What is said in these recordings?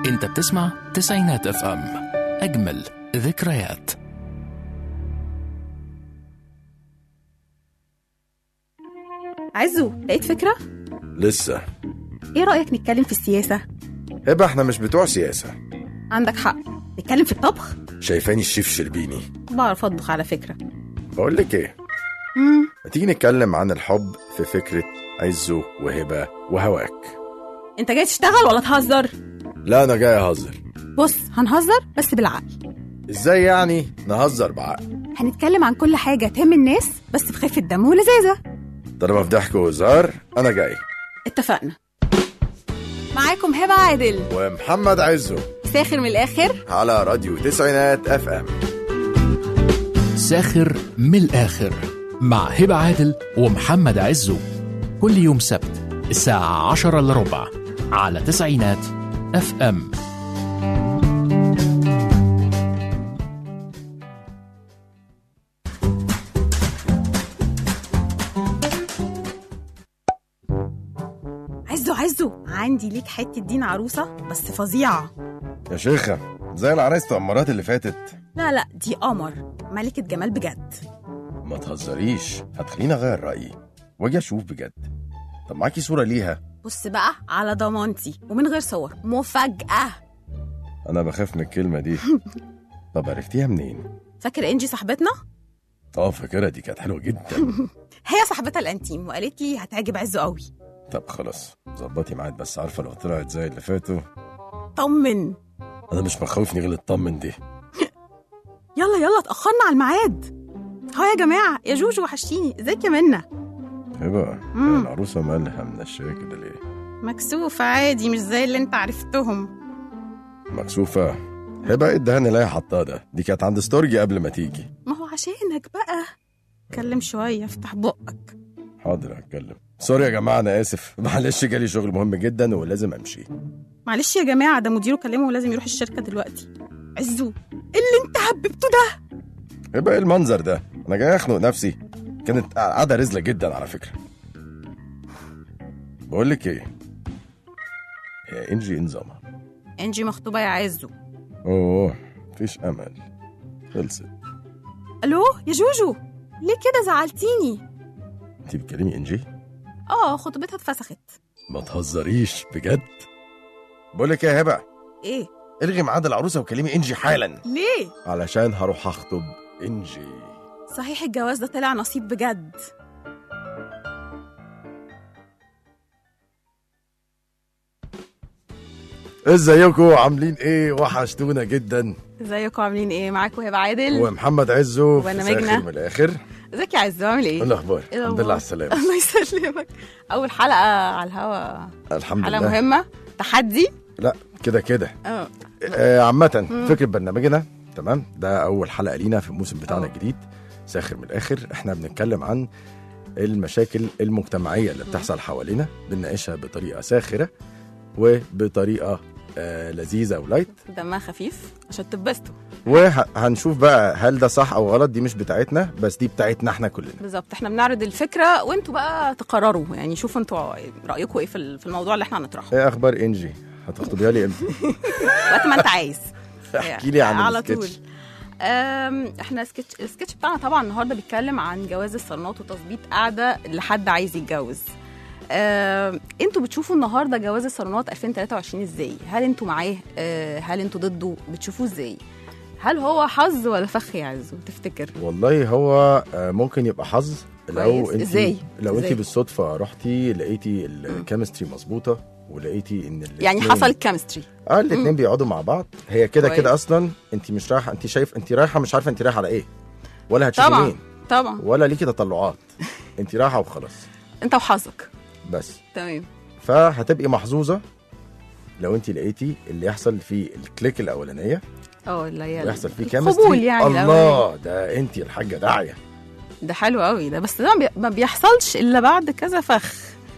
انت بتسمع تسعينات اف ام اجمل ذكريات عزو لقيت فكرة؟ لسه ايه رأيك نتكلم في السياسة؟ هبه احنا مش بتوع سياسة عندك حق نتكلم في الطبخ؟ شايفاني الشيف شربيني بعرف اطبخ على فكرة بقول لك ايه مم. ما تيجي نتكلم عن الحب في فكرة عزه وهبة وهواك انت جاي تشتغل ولا تهزر؟ لا انا جاي اهزر بص هنهزر بس بالعقل ازاي يعني نهزر بعقل هنتكلم عن كل حاجة تهم الناس بس بخفة دم ولذاذة طالما في ضحك وهزار انا جاي اتفقنا معاكم هبة عادل ومحمد عزه ساخر من الآخر على راديو تسعينات اف ام ساخر من الآخر مع هبة عادل ومحمد عزو كل يوم سبت الساعة عشرة إلا ربع على تسعينات اف ام عزو عزو عندي ليك حتة دين عروسة بس فظيعة يا شيخة زي العرايس التأمرات اللي فاتت لا لا دي قمر ملكة جمال بجد ما تهزريش هتخليني اغير رأيي واجي اشوف بجد طب معاكي صورة ليها بص بقى على ضمانتي ومن غير صور مفاجأة انا بخاف من الكلمة دي طب عرفتيها منين فاكر انجي صاحبتنا؟ اه فاكرة دي كانت حلوة جدا هي صاحبتها الانتيم وقالت لي هتعجب عزو قوي طب خلاص ظبطي ميعاد بس عارفة لو طلعت زي اللي فاتوا طمن انا مش مخوفني غير الطمن دي يلا يلا اتأخرنا على الميعاد ها يا جماعة يا جوجو وحشتيني ازيك يا منى هبة مم. العروسة مالها من الشيء كده ليه مكسوفة عادي مش زي اللي انت عرفتهم مكسوفة هبة ايه الدهان اللي هي حطاه ده دي كانت عند ستورجي قبل ما تيجي ما هو عشانك بقى اتكلم شوية افتح بقك حاضر هتكلم سوري يا جماعة أنا آسف معلش جالي شغل مهم جدا ولازم أمشي معلش يا جماعة ده مديره كلمه ولازم يروح الشركة دلوقتي عزو إيه اللي انت حببته ده هبة إيه المنظر ده أنا جاي أخنق نفسي كانت قاعدة رزلة جدا على فكرة بقول لك إيه يا إنجي إيه نظامها انجي مخطوبة يا عزو أوه مفيش أمل خلصت الو يا جوجو ليه كده زعلتيني أنت بتكلمي إنجي اه خطوبتها اتفسخت ما تهزريش بجد بقول لك إيه يا هبة ايه الغي ميعاد العروسة وكلمي إنجي حالا ليه علشان هروح أخطب إنجي صحيح الجواز ده طلع نصيب بجد ازيكم عاملين ايه وحشتونا جدا ازيكم عاملين ايه معاكم هبه عادل ومحمد عزو وأنا في ساخر مجنى. من الاخر ازيك يا عزو عامل ايه ايه الاخبار إيه الحمد لله الأخبار؟ على السلامه الله يسلمك اول حلقه على الهوا الحمد حلقه لله مهمه تحدي لا كده كده اه آه عامه فكره برنامجنا تمام ده اول حلقه لينا في الموسم بتاعنا أه. الجديد ساخر من الاخر احنا بنتكلم عن المشاكل المجتمعيه اللي بتحصل حوالينا بنناقشها بطريقه ساخره وبطريقه آه لذيذه ولايت دمها خفيف عشان تتبسطوا وهنشوف بقى هل ده صح او غلط دي مش بتاعتنا بس دي بتاعتنا احنا كلنا بالظبط احنا بنعرض الفكره وانتوا بقى تقرروا يعني شوفوا انتوا رايكم ايه في ال- في الموضوع اللي احنا هنطرحه ايه اخبار انجي هتخطبيها لي امتى وقت ما انت عايز احكي لي عن على السكتش. طول أم، احنا سكتش السكتش بتاعنا طبعا النهارده بيتكلم عن جواز الصالونات وتظبيط قعده لحد عايز يتجوز أم، انتوا بتشوفوا النهارده جواز الصالونات 2023 ازاي هل انتوا معاه أه، هل انتوا ضده بتشوفوه ازاي هل هو حظ ولا فخ يا عزو تفتكر والله هو آه، ممكن يبقى حظ لو كويس. انت إزاي؟ لو انت إزاي؟ بالصدفه رحتي لقيتي الكيمستري مظبوطه ولقيتي ان يعني الاتنين- حصل كيمستري اه الاثنين بيقعدوا مع بعض هي كده كويس. كده اصلا انت مش رايحه انت شايف انت رايحه مش عارفه انت رايحه على ايه ولا هتشوفي طبعا مين طبعا ولا ليكي تطلعات انت رايحه وخلاص انت وحظك بس تمام فهتبقي محظوظه لو انت لقيتي اللي يحصل في الكليك الاولانيه اه اللي هي ويحصل فيه القبول كيمستري يعني الأولاني. الله ده انت الحاجه داعيه ده حلو قوي ده بس ده ما بي- ما بيحصلش الا بعد كذا فخ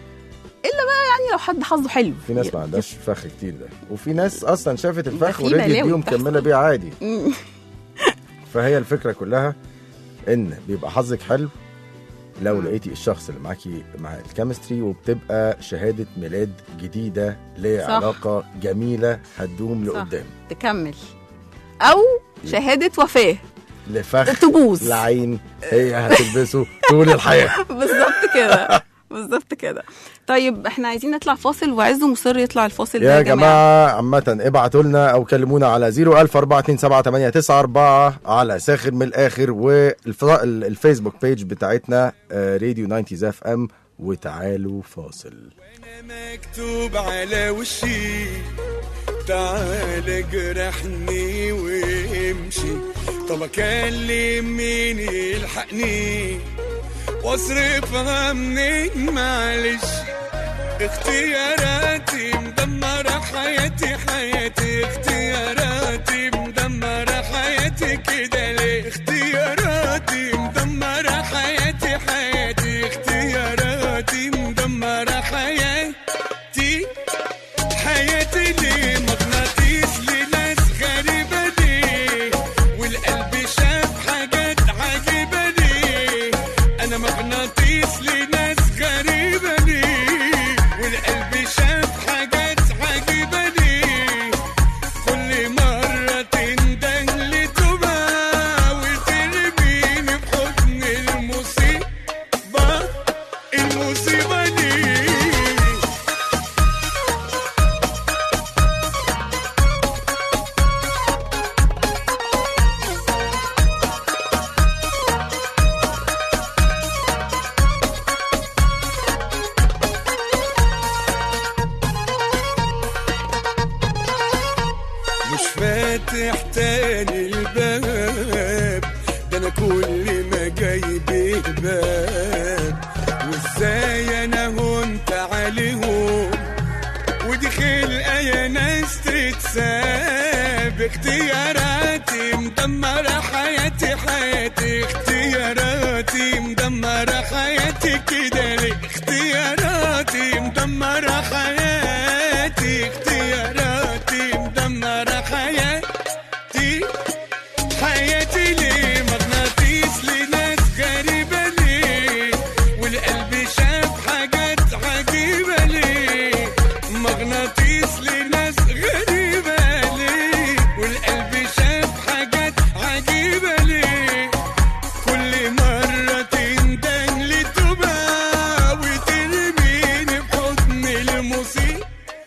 الا بقى يعني لو حد حظه حلو في ناس ما عندهاش فخ كتير ده وفي ناس اصلا شافت ده الفخ في ورجعت بلاوي بيه بتحصل. ومكمله بيه عادي مم. فهي الفكره كلها ان بيبقى حظك حلو لو مم. لقيتي الشخص اللي معاكي مع الكيمستري وبتبقى شهاده ميلاد جديده لعلاقه جميله هتدوم صح. لقدام تكمل او شهاده وفاه لفخ تبوظ لعين هي هتلبسه طول الحياه بالظبط كده بالظبط كده طيب احنا عايزين نطلع فاصل وعزه مصر يطلع الفاصل ده يا جماعه عامه ابعتوا لنا او كلمونا على 004278894 على ساخر من الاخر والفيسبوك بيج بتاعتنا آه، راديو 90 اف ام وتعالوا فاصل انا مكتوب على وشي تعال جرحني وامشي طب اكلم مين يلحقني واصرفها منين معلش اختياراتي مدمرة حياتي حياتي اختياراتي مدمرة حياتي كده ليه اختياراتي مدمرة حياتي حياتي اختياراتي مدمرة حياتي حياتي ليه مغناطيس لناس غريبة ليه والقلب شاف حاجات عجيبة ليه أنا مغناطيس لناس غريبة ليه والقلب شاف حاجات عجيبة ليه كل مرة تندن لتوبة وترميني بحضن المصيبة المصيبة دي مش فاتح تاني الباب ده انا كل ما جايب باب وازاي انا هنت عليهم ودي خلقه يا ناس تتساب اختياراتي مدمرة حياتي حياتي اختياراتي مدمرة حياتي كده ليه اختياراتي مدمرة حياتي اختياراتي مدمرة حياتي حياتي ليه مغناطيس لناس غريبة ليه والقلب شاف حاجات عجيبة ليه مغناطيس لناس غريبة ليه والقلب شاف حاجات عجيبة ليه كل مرة تندن لتوبة وترميني بحضن المصيبة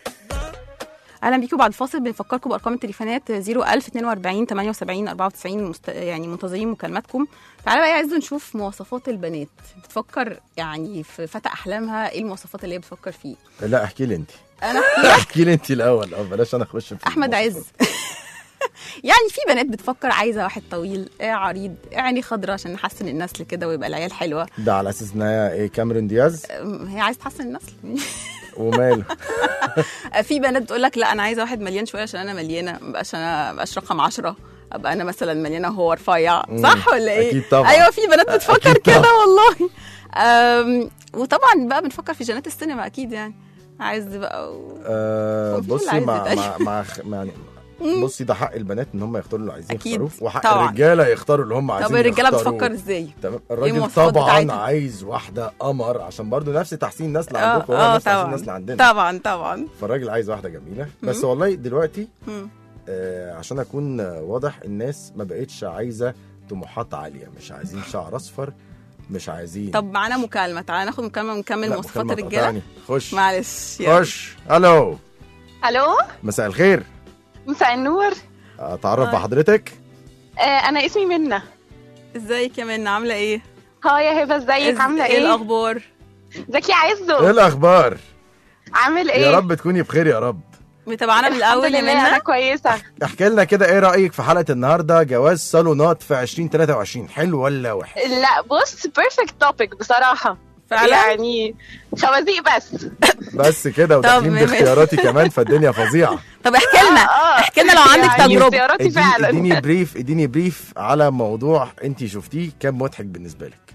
اهلا بيكم بعد الفاصل بنفكركم بارقام التليفونات 01042 78 94 مست... يعني منتظرين مكالماتكم تعالى بقى يا عز نشوف مواصفات البنات بتفكر يعني في فتى احلامها ايه المواصفات اللي هي بتفكر فيه لا احكي لي انت انا احكي لي انت الاول اه بلاش انا اخش في احمد المواصفات. عز يعني في بنات بتفكر عايزه واحد طويل آه عريض آه عيني خضراء عشان نحسن النسل كده ويبقى العيال حلوه ده على اساس ان هي ايه كاميرون دياز أم، هي عايزه تحسن النسل وماله في بنات بتقول لك لا انا عايزه واحد مليان شويه عشان انا مليانه ما بقاش انا ما بقاش رقم 10 ابقى انا مثلا مليانه وهو رفيع صح ولا ايه؟ أكيد طبعاً. ايوه في بنات بتفكر أكيد كده طبعاً. والله أم وطبعا بقى بنفكر في جنات السينما اكيد يعني عايز بقى و... آه هو في بصي اللي مع عايز مع مع, خ- مع يعني بصي ده حق البنات ان هم يختاروا اللي عايزين أكيد. يختاروه وحق طبعاً. الرجاله يختاروا اللي هم عايزين طب الرجاله يختاروه. بتفكر ازاي؟ تمام الراجل المواصفات طبعا بتاعتها؟ عايز واحده قمر عشان برضو نفس تحسين النسل اه عندكم هو اه نفس تحسين طبعا النسل عندنا طبعا طبعا فالراجل عايز واحده جميله بس والله دلوقتي مم. آه عشان اكون آه، واضح الناس ما بقتش عايزه طموحات عاليه مش عايزين شعر اصفر مش عايزين طب معانا مكالمه تعالى ناخد مكالمه ونكمل لا، مواصفات مكالمة الرجاله تقطعني. خش معلش يلا. خش الو الو مساء الخير مساء النور اتعرف هاي. بحضرتك آه انا اسمي منى ازيك يا منى عامله ايه؟ هاي يا هبه ازيك إز- عامله ايه ايه الاخبار؟ ازيك يا ايه عزو الاخبار عامل ايه يا رب تكوني بخير يا رب متابعانا من الحمد الاول يا لله انا منى كويسه احكي لنا كده ايه رايك في حلقه النهارده جواز صالونات في 2023 حلو ولا وحش لا بص بيرفكت توبيك بصراحه فعلا يعني خوازيق بس بس كده وداخلين ماشي. باختياراتي كمان فالدنيا فظيعه طب احكي لنا آه، احكي لنا لو عندك يعني تجربه اختياراتي اديني فعلا اديني بريف اديني بريف على موضوع انت شفتيه كان مضحك بالنسبه لك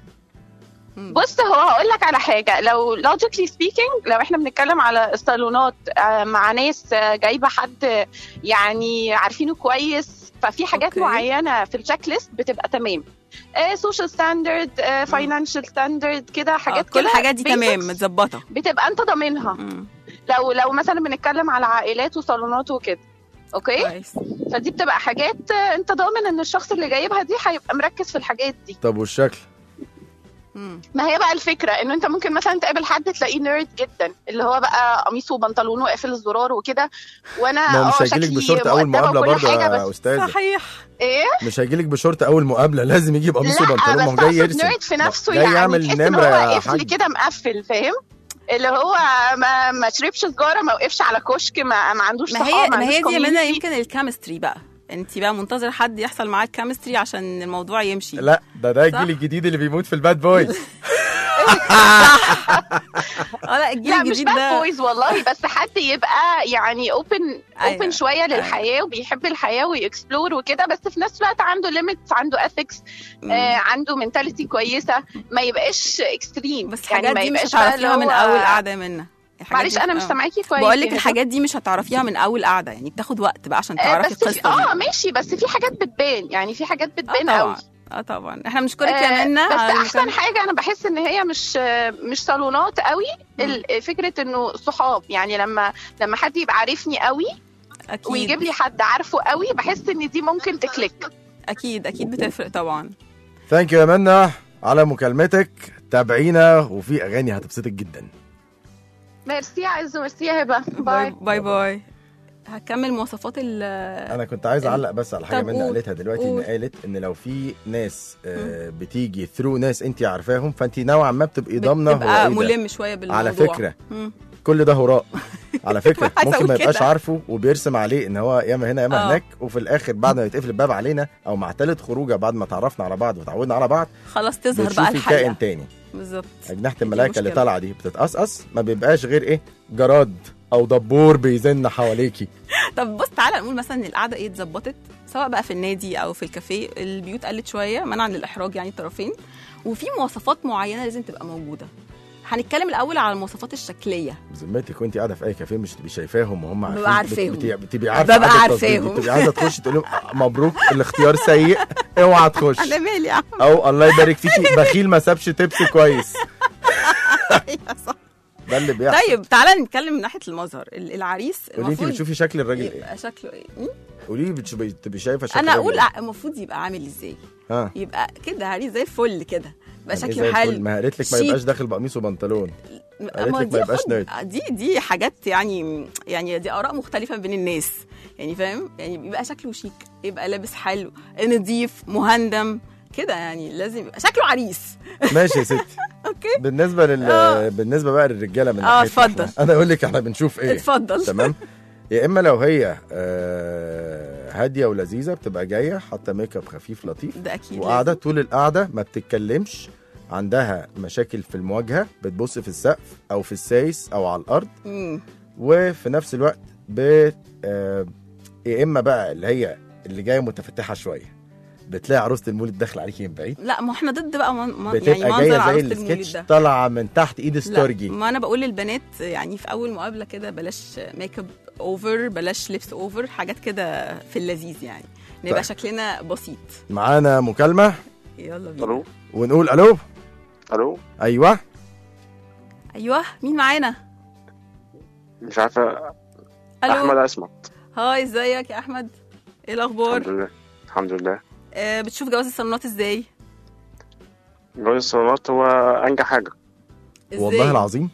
بص هو هقول لك على حاجه لو logically speaking لو احنا بنتكلم على الصالونات آه، مع ناس آه، جايبه حد يعني عارفينه كويس ففي حاجات أوكي. معينه في التشيك ليست بتبقى تمام سوشيال ستاندرد فاينانشال ستاندرد كده آه، حاجات كل كده الحاجات دي تمام basics متظبطه بتبقى انت ضامنها مم. لو لو مثلا بنتكلم على عائلات وصالونات وكده اوكي كويس فدي بتبقى حاجات آه، انت ضامن ان الشخص اللي جايبها دي هيبقى مركز في الحاجات دي طب والشكل مم. ما هي بقى الفكره انه انت ممكن مثلا تقابل حد تلاقيه نيرد جدا اللي هو بقى قميصه وبنطلونه قافل الزرار وكده وانا ما هو مش اه هيجيلك شكلي بشورت اول مؤدبة مقابله وكل برضه حاجة، يا بس استاذه صحيح ايه مش هيجيلك بشورت اول مقابله لازم يجيب قميص لا وبنطلون ما هو بس جاي اقصد يرسم نيرد في نفسه جاي يعني يعمل تحس ان نمرة هو يا واقف لي حاج. كده مقفل فاهم اللي هو ما ما شربش سجاره ما وقفش على كشك ما, ما عندوش ما صحاب هي ما ما هي عندوش دي يا منى community. يمكن الكيمستري بقى انت بقى منتظر حد يحصل معاه الكيمستري عشان الموضوع يمشي لا ده ده صح؟ الجيل الجديد اللي بيموت في الباد بويز اه لا الجيل لا مش الجديد باد ده بويز والله بس حد يبقى يعني اوبن أيوة. اوبن شويه للحياه وبيحب الحياه ويكسبلور وكده بس في نفس الوقت عنده ليميتس عنده اثكس مم. آه عنده منتاليتي كويسه ما يبقاش اكستريم بس الحاجات دي مش يبقاش بقى اللي هتعرفيها من هو- اول قعده منا معلش انا مش سامعاكي كويس بقول لك يعني. الحاجات دي مش هتعرفيها من اول قعده يعني بتاخد وقت بقى عشان آه تعرفي بس في القصه اه دي ماشي بس في حاجات بتبان يعني في حاجات اه بتبان قوي طبعا اه طبعا احنا بنشكرك يا آه، منى بس على احسن المكالمة. حاجه انا بحس ان هي مش مش صالونات قوي ال- فكره انه صحاب يعني لما لما حد يبقى عارفني قوي اكيد ويجيب لي حد عارفه قوي بحس ان دي ممكن تكليك اكيد اكيد بتفرق طبعا ثانك يو يا منى على مكالمتك تابعينا وفي اغاني هتبسطك جدا ميرسي يا عزو ميرسي يا هبه باي باي باي باي هكمل مواصفات ال انا كنت عايز اعلق بس على حاجه طب منى قول. قالتها دلوقتي ان قول. قالت ان لو في ناس آه بتيجي ثرو ناس انت عارفاهم فانت نوعا ما بتبقي ضامنه هو بتبقى ايه ده ملم شويه بالموضوع على فكره مم. كل ده هراء على فكره عايزة ممكن ما أقول يبقاش كده. عارفه وبيرسم عليه ان هو ياما هنا ياما آه. هناك وفي الاخر بعد ما يتقفل الباب علينا او مع ثالث خروجه بعد ما تعرفنا على بعض وتعودنا على بعض خلاص تظهر بقى بتشوفي الحقيقه كائن تاني بالظبط اجنحه دي الملائكه اللي مشكلة. طالعه دي بتتقصقص ما بيبقاش غير ايه جراد او دبور بيزن حواليكي طب بص تعالى نقول مثلا ان القعده ايه اتظبطت سواء بقى في النادي او في الكافيه البيوت قلت شويه منعا للاحراج يعني الطرفين وفي مواصفات معينه لازم تبقى موجوده هنتكلم الاول على المواصفات الشكليه بذمتك وانت قاعده في اي كافيه مش تبقي شايفاهم وهم عارفين ببقى عارفاهم. بت- بت- بتبقي عارفه ببقى عدد التصديق دي. عارفاهم. بتبقي عايزه تخشي تقول لهم مبروك الاختيار سيء اوعى تخش انا مالي يا عم او الله يبارك فيكي بخيل ما سابش تبس كويس أيوة صح. ده اللي بيحصل طيب تعالى نتكلم من ناحيه المظهر ال- العريس قولي انت المفروض بتشوفي شكل الراجل ايه يبقى شكله ايه م? قولي لي بتشوفي تبقي شايفه شكل انا الراجل اقول إيه؟ المفروض يبقى عامل ازاي ها يبقى كده عريس زي الفل كده يبقى يعني إيه زي شكله الفل؟ حلو ما قالت لك ما شيك. يبقاش داخل بقميص وبنطلون قالت ما لك دي ما يبقاش خد- نيرد. دي دي حاجات يعني يعني دي اراء مختلفه بين الناس يعني فاهم يعني بيبقى شكله شيك يبقى لابس حلو نظيف مهندم كده يعني لازم يبقى شكله عريس ماشي يا ستي اوكي بالنسبه لل آه. بالنسبه بقى للرجاله من آه، ناحيتنا اتفضل. إحنا. انا اقول لك احنا بنشوف ايه اتفضل تمام يا اما لو هي آه، هاديه ولذيذه بتبقى جايه حاطه ميك اب خفيف لطيف ده اكيد وقاعده لازم. طول القعده ما بتتكلمش عندها مشاكل في المواجهه بتبص في السقف او في السايس او على الارض مم. وفي نفس الوقت ب آه، يا اما بقى اللي هي اللي جايه متفتحه شويه بتلاقي عروسه المولد داخله عليكي من بعيد لا ما احنا ضد بقى من من بتبقى يعني منظر جايه زي عروسه المولد السكتش ده طالعه من تحت ايد لا ستورجي ما انا بقول للبنات يعني في اول مقابله كده بلاش ميك اب اوفر بلاش لبس اوفر حاجات كده في اللذيذ يعني نبقى طيب. شكلنا بسيط معانا مكالمه يلا بينا الو ونقول الو الو ايوه ايوه مين معانا مش عارفه الو احمد اسمت هاي ازيك يا احمد ايه الاخبار الحمد لله الحمد لله آه بتشوف جواز الصالونات ازاي جواز الصالونات هو انجح حاجه ازاي والله العظيم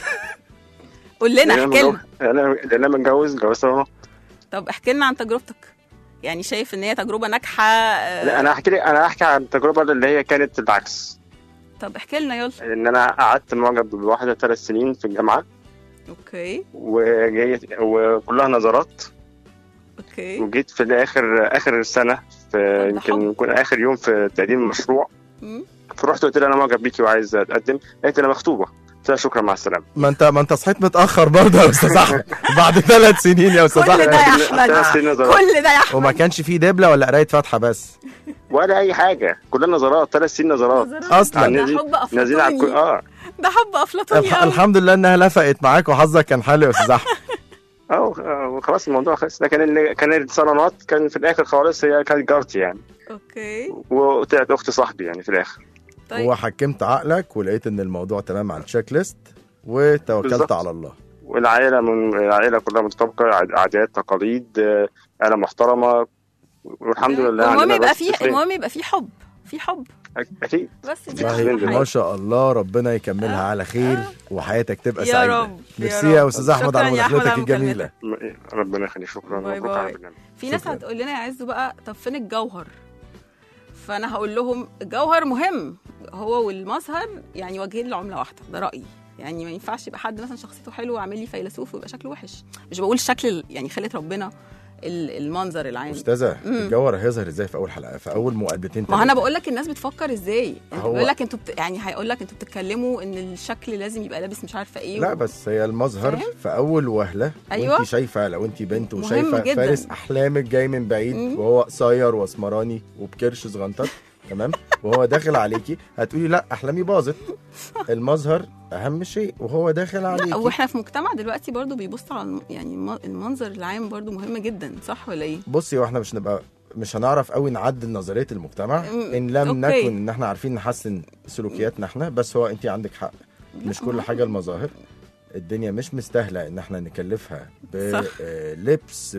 قول لنا لأن أنا احكي متجوز- لنا لأن أنا- لأن انا متجوز جواز صالونات طب احكي لنا عن تجربتك يعني شايف ان هي تجربه ناجحه آه لا انا هحكي لك انا هحكي عن التجربه اللي هي كانت العكس طب احكي لنا يلا ان انا قعدت معجب بواحده ثلاث سنين في الجامعه اوكي وجيت وكلها نظرات اوكي وجيت في الاخر اخر السنه في طب ده يمكن حب. يكون اخر يوم في تقديم المشروع مم. فرحت قلت لها انا معجب بيكي وعايز اتقدم قالت لي انا مخطوبه قلت لها شكرا مع السلامه ما انت ما انت صحيت متاخر برضه يا استاذ احمد بعد ثلاث سنين يا استاذ كل احمد ده يا احمد ثلاث سنين نظرات كل ده يا احمد وما كانش فيه دبله ولا قرايه فاتحه بس ولا اي حاجه كلها نظرات ثلاث سنين نظرات اصلا يعني ده نازلين- حب نازلين على الكل افلاطوني اه ده حب افلاطوني الح... أوي. الحمد لله انها لفقت معاك وحظك كان حلو يا استاذ احمد اه آه، خلاص الموضوع خلص لكن اللي كان الصالونات كان في الاخر خالص هي كانت جارتي يعني اوكي وطلعت اخت صاحبي يعني في الاخر طيب وحكمت عقلك ولقيت ان الموضوع تمام على التشيك ليست وتوكلت بالظبط. على الله والعائله من العائله كلها متطابقه عاد- عادات تقاليد آه، عائله محترمه والحمد لله المهم عندنا يبقى بس في طفلين. المهم يبقى في حب في حب أك- اكيد بس دي والله أهم ما حاجة. شاء الله ربنا يكملها على خير وحياتك تبقى يا سعيده رب، يا ميرسي يا رب. استاذ احمد شكراً على يا أحمد مداخلتك على الجميله م- ربنا يخليك شكرا باي مبروك باي. على البرنامج. في ناس شكراً. هتقول لنا يا عز بقى طب فين الجوهر فانا هقول لهم الجوهر مهم هو والمظهر يعني وجهين لعمله واحده ده رايي يعني ما ينفعش يبقى حد مثلا شخصيته حلوه وعامل لي فيلسوف ويبقى شكله وحش مش بقول الشكل ال- يعني خلقه ربنا ال- المنظر العام استاذه مم. الجوهر هيظهر ازاي في اول حلقه في اول مقابلتين ما هو انا تلاتة؟ بقول لك الناس بتفكر ازاي هو- بيقول لك انتوا بت... يعني هيقول لك انتوا بتتكلموا ان الشكل لازم يبقى لابس مش عارفه ايه لا و... بس هي المظهر فاهم؟ في اول وهله أيوة. وانت شايفه لو انت بنت مهم وشايفه جداً. فارس احلامك جاي من بعيد مم. وهو قصير واسمراني وبكرش صغنطط تمام وهو داخل عليكي هتقولي لا احلامي باظت المظهر اهم شيء وهو داخل لا عليكي واحنا في مجتمع دلوقتي برضو بيبص على الم- يعني الم- المنظر العام برضو مهم جدا صح ولا ايه؟ بصي واحنا مش نبقى مش هنعرف قوي نعدل نظريه المجتمع مم. ان لم أوكي. نكن ان احنا عارفين نحسن سلوكياتنا احنا بس هو انت عندك حق مش كل حاجه المظاهر الدنيا مش مستاهله ان احنا نكلفها صح. بلبس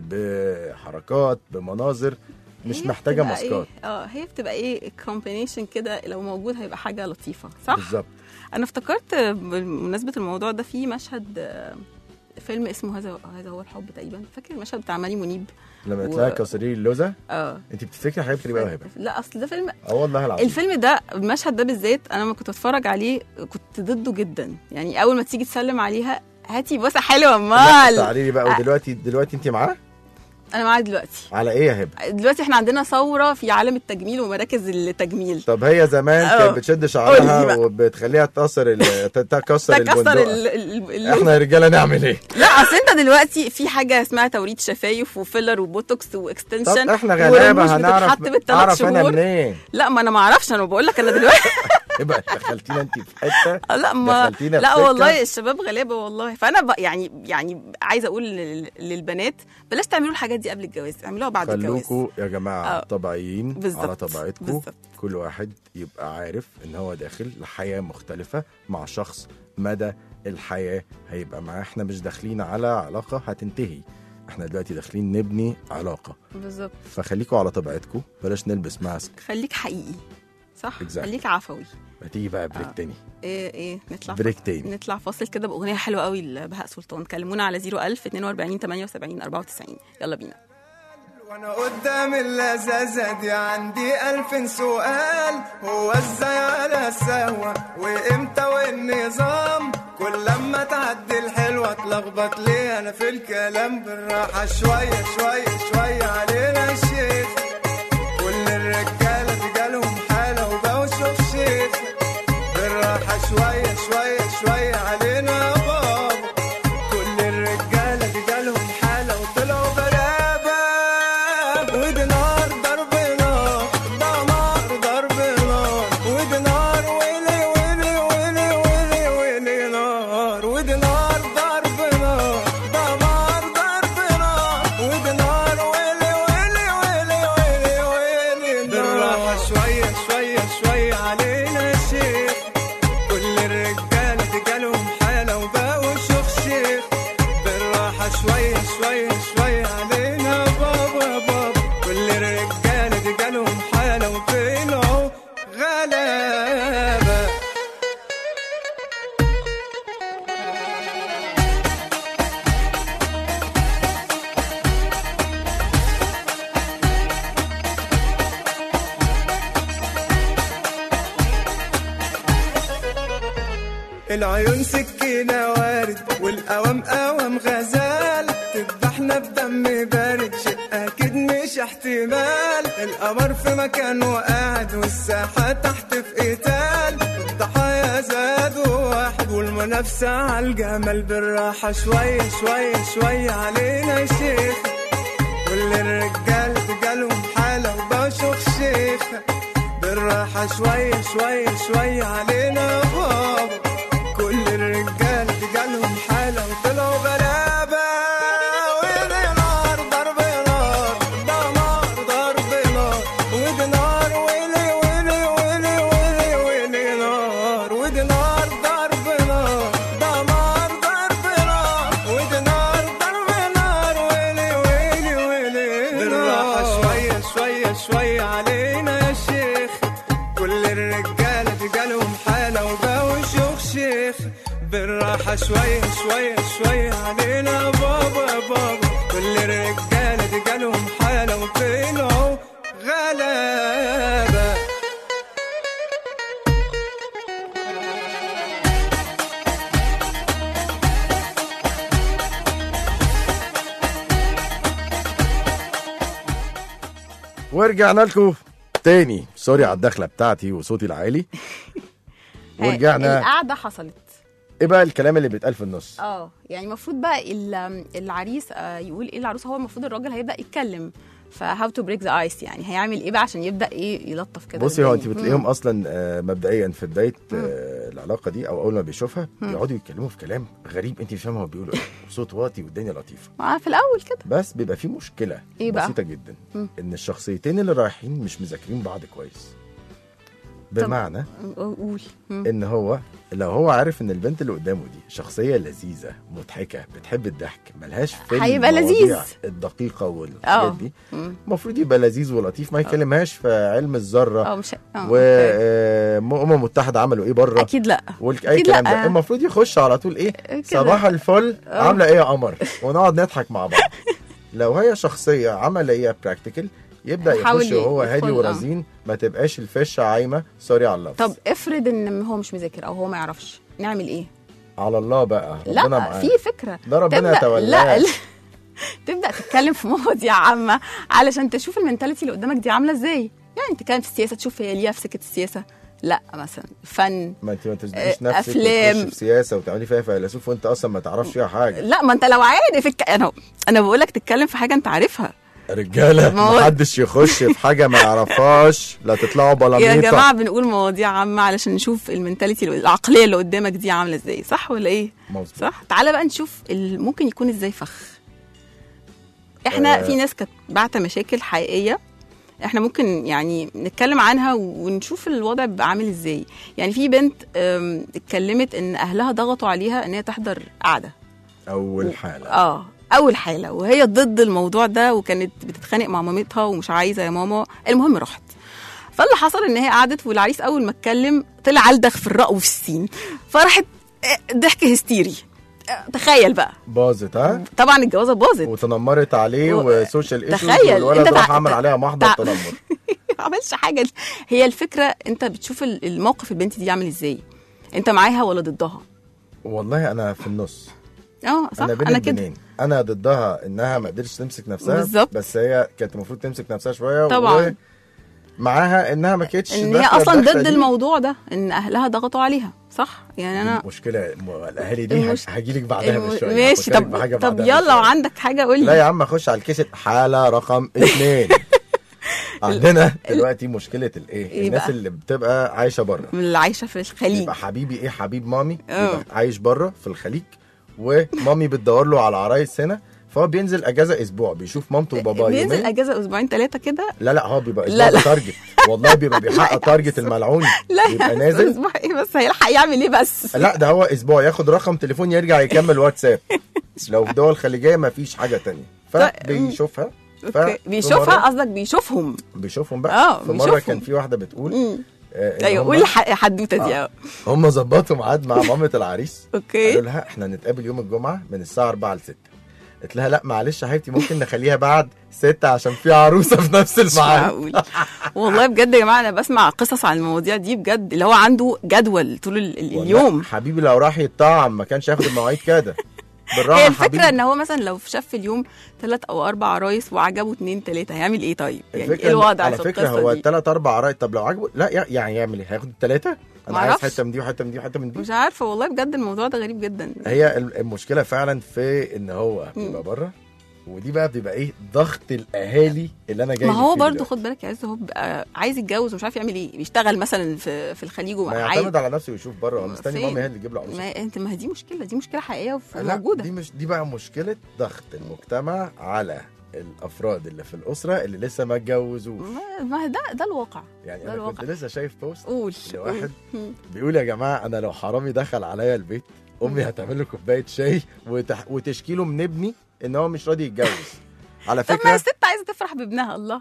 بحركات بمناظر مش هي محتاجه بتبقى إيه؟ ماسكات اه هي بتبقى ايه كومبينيشن كده لو موجود هيبقى حاجه لطيفه صح؟ بالظبط انا افتكرت بمناسبه الموضوع ده في مشهد آه، فيلم اسمه هذا هذا هو الحب تقريبا فاكر المشهد بتاع مريم منيب لما و- تلاقي كسرير اللوزه اه انت بتفتكري حاجات كتير قوي يا هبه لا اصل ده فيلم اه والله العظيم الفيلم ده المشهد ده بالذات انا لما كنت اتفرج عليه كنت ضده جدا يعني اول ما تيجي تسلم عليها هاتي بوسه حلوه لا، امال تعالي لي بقى ودلوقتي دلوقتي انت معاه انا معايا دلوقتي على ايه يا هبه دلوقتي احنا عندنا ثوره في عالم التجميل ومراكز التجميل طب هي زمان اه. كانت بتشد قولي شعرها بقى. وبتخليها تكسر ال- ت- تكسر تكسر البندقه ال- ال- ال- احنا يا رجاله نعمل ايه لا اصل انت دلوقتي في حاجه اسمها توريد شفايف وفيلر وبوتوكس طب واكستنشن احنا غلابه ورموش هنعرف بتتحط بالثلاث اعرف انا شهور منين لا ما انا ما اعرفش انا بقول لك انا دلوقتي يبقى دخلتينا انت في حته لا ما دخلتينا في لا سكة. والله الشباب غلابه والله فانا بق يعني يعني عايزه اقول لل- للبنات بلاش تعملوا الحاجات دي قبل الجواز اعملوها بعد الجواز خلوكوا يا جماعه اه. طبيعيين بالظبط. على طبيعتكم بالظبط. كل واحد يبقى عارف ان هو داخل لحياه مختلفه مع شخص مدى الحياه هيبقى معاه احنا مش داخلين على علاقه هتنتهي احنا دلوقتي داخلين نبني علاقه بالظبط فخليكوا على طبيعتكم بلاش نلبس ماسك خليك حقيقي صح Exactly. خليك عفوي هتيجي بقى بريك اه. تاني ايه ايه نطلع بريك تاني نطلع فاصل كده باغنيه حلوه قوي لبهاء سلطان كلمونا على 01000 42 78 94 يلا بينا وانا قدام اللذاذة دي عندي الف سؤال هو ازاي على السهوة وامتى والنظام كل لما تعدي الحلوة اتلخبط ليه انا في الكلام بالراحة شوية شوية شوية علينا الشيخ كل الرجالة دي جالهم حالة وبقوا شوف شيخ بالراحة شوية شوية شوية علينا يا بابا كل الرجالة دي جالهم حالة وطلعوا غلابة ودي نار ضرب نار ده نار ضرب نار ودي نار ويلي ويلي ويلي ويلي ويلي نار ودي نار ضرب نار ده نار ضرب نار ودي نار ويلي ويلي ويلي ويلي ويلي بالراحة شوية شوية شوية علينا يا شيخ كل الرجالة دي جالهم حالة وبقوا شوف شيخ بالراحة شوية شوية شوية علينا بابا يا بابا كل الرجالة دي جالهم حالة وبقوا غلابة العيون سكينة وارد والقوام قوام غزال تذبحنا بدم بارد شيء أكيد مش احتمال القمر في مكانه قاعد والساحة تحت في قتال الضحايا زادوا واحد والمنافسة على الجمال بالراحة شوية شوية شوية علينا يا شيخ كل الرجال جالهم حالة وبشوف شيخ بالراحة شوية شوية شوية علينا يا بابا كل الرجال جالهم حالة وطلعوا غلابة بايخ بالراحة شوية شوية شوية علينا بابا بابا كل الرجالة دي جالهم حالة وطلعوا غلابة ورجعنا لكم تاني سوري على الدخله بتاعتي وصوتي العالي ورجعنا القعده حصلت ايه بقى الكلام اللي بيتقال في النص اه يعني المفروض بقى ال- العريس آه، يقول ايه العروس هو المفروض الراجل هيبدا يتكلم فهاو تو بريك ذا ايس يعني هيعمل ايه بقى عشان يبدا ايه يلطف كده بصي هو انت الدنيا. بتلاقيهم اصلا آه، مبدئيا في بدايه آه، العلاقه دي او اول ما بيشوفها بيقعدوا يتكلموا في كلام غريب انت مش فاهمه هو بيقولوا ايه صوت واطي والدنيا لطيفه آه، في الاول كده بس بيبقى في مشكله إيه بقى؟ بسيطه جدا مم. ان الشخصيتين اللي رايحين مش مذاكرين بعض كويس بمعنى قول مم. ان هو لو هو عارف ان البنت اللي قدامه دي شخصيه لذيذه مضحكه بتحب الضحك ملهاش في هيبقى المواضيع لذيذ. الدقيقه والحاجات اه دي مم. المفروض يبقى لذيذ ولطيف ما يكلمهاش في علم الذره اه مش اه أوكي. والامم المتحده عملوا ايه بره اكيد لا والك... اي أكيد كلام لأ. ده المفروض يخش على طول ايه كده. صباح الفل عامله ايه يا قمر ونقعد نضحك مع بعض لو هي شخصيه عمليه براكتيكال يبدا يحاول يخش وهو يدخل، هادي آه. ورزين ما تبقاش الفشه عايمه سوري على اللفظ طب افرض ان هو مش مذاكر او هو ما يعرفش نعمل ايه على الله بقى ربنا لا معاه في فكره ده ربنا تبدا يتولاه لا لا. تبدا تتكلم في مواضيع عامه علشان تشوف المنتاليتي اللي قدامك دي عامله ازاي يعني تتكلم في السياسه تشوف هي ليها في سكه السياسه لا مثلا فن ما انت ما تزنقيش آه، نفسك أفلام. وتخش في سياسه وتعملي فيها فيلسوف وانت اصلا ما تعرفش فيها حاجه لا ما انت لو عارف الك... انا انا بقول لك تتكلم في حاجه انت عارفها رجاله ما هو- ما حدش يخش في حاجه ما يعرفهاش لا تطلعوا بلاميطه يا جماعه بنقول مواضيع عامه علشان نشوف المنتاليتي العقليه اللي قدامك دي عامله ازاي صح ولا ايه مظبوط. صح تعالى بقى نشوف ال- ممكن يكون ازاي فخ احنا آه. في ناس كانت بعت مشاكل حقيقيه احنا ممكن يعني نتكلم عنها ونشوف الوضع بيبقى عامل ازاي يعني في بنت أم، اتكلمت ان اهلها ضغطوا عليها ان هي تحضر قعده اول حاله اه اول حاله وهي ضد الموضوع ده وكانت بتتخانق مع مامتها ومش عايزه يا ماما المهم راحت فاللي حصل ان هي قعدت والعريس اول ما اتكلم طلع الدغ في الراء وفي السين فراحت آه، ضحك هستيري آه، تخيل بقى باظت ها طبعا الجوازه باظت وتنمرت عليه و- وسوشيال ايشوز تخيل، والولد انت راح تع- عمل عليها محضر تع- تنمر ما عملش حاجه هي الفكره انت بتشوف ال- الموقف البنت دي عامل ازاي انت معاها ولا ضدها والله انا في النص اه صح انا بين انا كده البنين انا ضدها انها ما قدرتش تمسك نفسها بالظبط. بس هي كانت المفروض تمسك نفسها شويه طبعاً. معاها انها ما كانتش ان هي داخلة اصلا الدخلة ضد دي. الموضوع ده ان اهلها ضغطوا عليها صح يعني انا المشكله م- الاهالي دي المش- هجي لك بعدها الم- بشويه ماشي هفكرك طب بحاجة طب بعدها يلا بشوية. وعندك حاجه قول لا لي يا عم اخش على الكيسة حاله رقم اثنين عندنا دلوقتي مشكله الايه إيه الناس بقى؟ اللي بتبقى عايشه بره من اللي عايشه في الخليج يبقى حبيبي ايه حبيب مامي اه. يبقى عايش بره في الخليج ومامي بتدور له على عرايس هنا فهو بينزل اجازه اسبوع بيشوف مامته وباباه بينزل يومين اجازه اسبوعين ثلاثه كده لا لا هو بيبقى لا، اسبوع لا. تارجت والله بيبقى بيحقق تارجت الملعون لا بيبقى يا نازل اسبوع ايه بس هيلحق يعمل ايه بس لا ده هو اسبوع ياخد رقم تليفون يرجع يكمل واتساب لو في دول خليجيه ما فيش حاجه تانية فبيشوفها ف- اوكي في بيشوفها مرة- قصدك بيشوفهم بيشوفهم بقى اه، في مره بيشوفهم. كان في واحده بتقول مم. آه، إن ايوه هم- قول الح- الحدوته دي اه هم ظبطوا ميعاد مع مامه العريس قالوا اوكي لها احنا نتقابل يوم الجمعه من الساعه 4 ل 6 قلت لها لا معلش يا حبيبتي ممكن نخليها بعد 6 عشان في عروسه في نفس مش الميعاد معقول والله بجد يا جماعه انا بسمع قصص عن المواضيع دي بجد اللي هو عنده جدول طول ال- ال- والله اليوم حبيبي لو راح يتطعم ما كانش ياخد المواعيد كده بالراحه هي يا الفكره حبيبي ان هو مثلا لو شاف في اليوم ثلاث او اربع عرايس وعجبه اثنين ثلاثه هيعمل ايه طيب؟ يعني الفكره ايه إن- الوضع على في فكره القصه هو دي؟ الثلاث اربع عرايس طب لو عجبه لا يع- يعني يعمل ايه هياخد الثلاثه انا عايز معرفش. حته من دي وحته من دي وحته من دي مش عارفه والله بجد الموضوع ده غريب جدا هي ال- المشكله فعلا في ان هو بيبقى بره ودي بقى بتبقى ايه ضغط الاهالي اللي انا جاي ما لك هو فيه برضه دلوقتي. خد بالك يا عز هو بيبقى عايز يتجوز ومش عارف يعمل ايه بيشتغل مثلا في في الخليج ما وعايز يعتمد على نفسه ويشوف بره هو مستني فين؟ مامي هي اللي تجيب له عروسه ما انت ما هي دي مشكله دي مشكله حقيقيه لا وموجوده دي مش دي بقى مشكله ضغط المجتمع على الافراد اللي في الاسره اللي لسه ما اتجوزوش ما- ما ده ده الواقع يعني ده انا كنت الواقع. لسه شايف بوست قول لواحد قول. بيقول يا جماعه انا لو حرامي دخل عليا البيت امي هتعمل له كوبايه شاي وتح... وتشكي له من ابني ان هو مش راضي يتجوز على طب ما فكره الست عايزه تفرح بابنها الله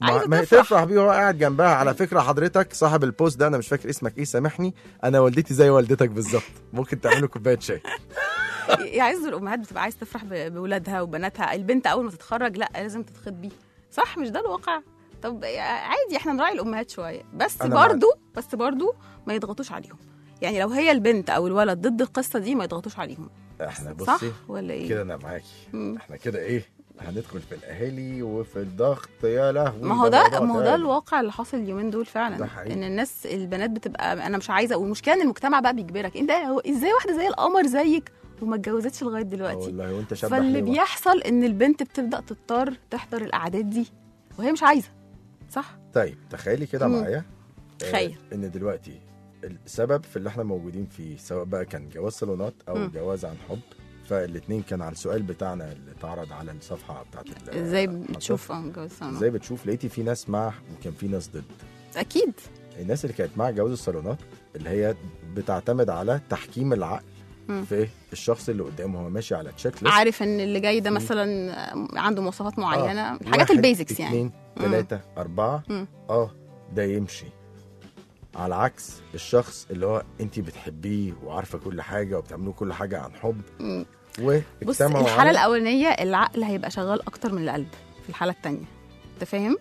ما, عايزة ما هي تفرح. تفرح بيه وهو قاعد جنبها على فكره حضرتك صاحب البوست ده انا مش فاكر اسمك ايه سامحني انا والدتي زي والدتك بالظبط ممكن تعملوا كوبايه شاي يعز الامهات بتبقى عايز تفرح ب- بولادها وبناتها البنت اول ما تتخرج لا لازم تتخط بيه صح مش ده الواقع طب عادي احنا نراعي الامهات شويه بس أنا معاك. برضو بس برضو ما يضغطوش عليهم يعني لو هي البنت او الولد ضد القصه دي ما يضغطوش عليهم احنا صح بصي ولا ايه كده انا معاكي مم. احنا كده ايه هندخل في الاهالي وفي الضغط يا لهوي ما هو ده موضوع ما هو ده تاني. الواقع اللي حاصل اليومين دول ده فعلا حقيقي. ان الناس البنات بتبقى انا مش عايزه والمشكله ان المجتمع بقى بيجبرك انت هو ازاي واحده زي القمر زيك وما اتجوزتش لغايه آه دلوقتي والله وانت شاب فاللي حلوة. بيحصل ان البنت بتبدا تضطر تحضر الاعداد دي وهي مش عايزه صح طيب تخيلي كده مم. معايا آه، تخيل. ان دلوقتي السبب في اللي احنا موجودين فيه سواء بقى كان جواز صالونات او مم. جواز عن حب فالاثنين كان على السؤال بتاعنا اللي اتعرض على الصفحه بتاعت ال- ازاي المصرف. بتشوف اه جواز صالونات ازاي بتشوف لقيتي في ناس مع وكان في ناس ضد اكيد الناس اللي كانت مع جواز الصالونات اللي هي بتعتمد على تحكيم العقل مم. في الشخص اللي قدامه هو ماشي على تشيك ليست عارف ان اللي جاي ده مثلا عنده مواصفات معينه آه. الحاجات واحد، البيزكس يعني اتنين تلاتة أربعة مم. اه ده يمشي على عكس الشخص اللي هو انت بتحبيه وعارفه كل حاجه وبتعملوا كل حاجه عن حب مم. واجتمعوا بص الحاله على- الاولانيه العقل هيبقى شغال اكتر من القلب في الحاله الثانيه انت فاهم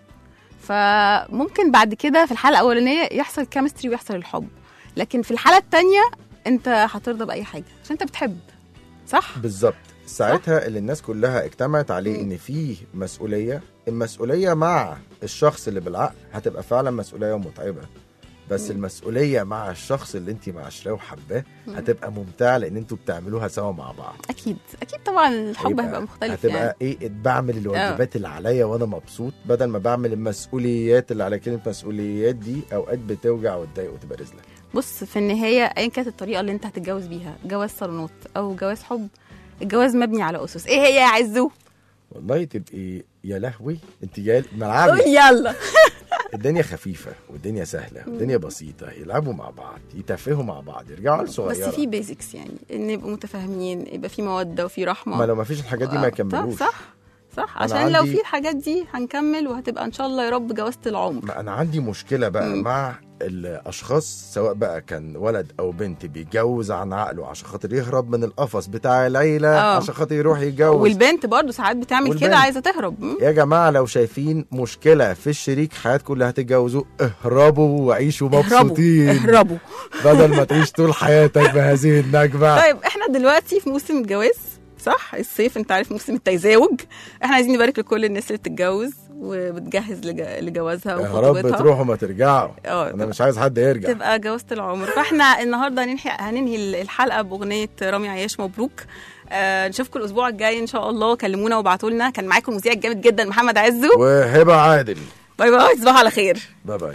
فممكن بعد كده في الحاله الاولانيه يحصل كيمستري ويحصل الحب لكن في الحاله الثانيه انت هترضى باي حاجه عشان انت بتحب صح بالظبط ساعتها اللي الناس كلها اجتمعت عليه ان فيه مسؤوليه المسؤوليه مع الشخص اللي بالعقل هتبقى فعلا مسؤوليه متعبه بس المسؤوليه مع الشخص اللي انت معاشراه وحباه هتبقى ممتعه لان انتوا بتعملوها سوا مع بعض اكيد اكيد طبعا الحب هيبقى- هيبقى مختلف هتبقى يعني ايه بعمل الواجبات اللي عليا وانا مبسوط بدل ما بعمل المسؤوليات اللي على كلمه مسؤوليات دي اوقات بتوجع وتضايق وتبقى رزله بص في النهايه ايا كانت الطريقه اللي انت هتتجوز بيها جواز صالونات او جواز حب الجواز مبني على اسس ايه هي يا عزو والله تبقي يا لهوي انت جاي قول ملعبي يلا الدنيا خفيفه والدنيا سهله والدنيا بسيطه يلعبوا مع بعض يتفهوا مع بعض يرجعوا بس لصغيره في بيزكس يعني ان يبقوا متفاهمين يبقى في موده وفي رحمه ما لو ما فيش الحاجات دي ما آه، يكملوش صح صح أنا عشان لو عندي- في الحاجات دي هنكمل وهتبقى ان شاء الله يا رب جوازة العمر ما انا عندي مشكله بقى مم. مع الاشخاص سواء بقى كان ولد او بنت بيتجوز عن عقله عشان خاطر يهرب من القفص بتاع العيله آه. عشان خاطر يروح يتجوز والبنت برضو ساعات بتعمل والبنت. كده عايزه تهرب مم. يا جماعه لو شايفين مشكله في الشريك حياتكم اللي هتتجوزوه اهربوا وعيشوا اهربوا مبسوطين اهربوا بدل ما تعيش طول حياتك بهذه النكبه طيب احنا دلوقتي في موسم الجواز صح الصيف انت عارف موسم التزاوج احنا عايزين نبارك لكل الناس اللي بتتجوز وبتجهز لج- لجوازها يا رب وخطوبتها تروحوا ما ترجعوا اه انا مش عايز حد يرجع تبقى جوازة العمر فاحنا النهارده هننهي هننهي الحلقه باغنيه رامي عياش مبروك آه نشوفكم الاسبوع الجاي ان شاء الله كلمونا وابعتوا لنا كان معاكم مذيع جامد جدا محمد عزو وهبه عادل باي باي تصبحوا على خير باي باي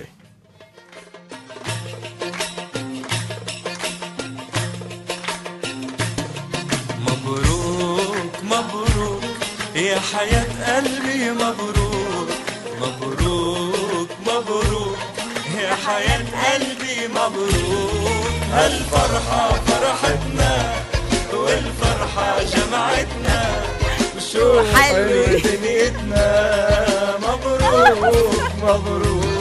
مبروك مبروك يا حياة قلبي مبروك مبروك مبروك يا حياة قلبي مبروك الفرحة فرحتنا والفرحة جمعتنا وشوف حلو. حلو دنيتنا مبروك مبروك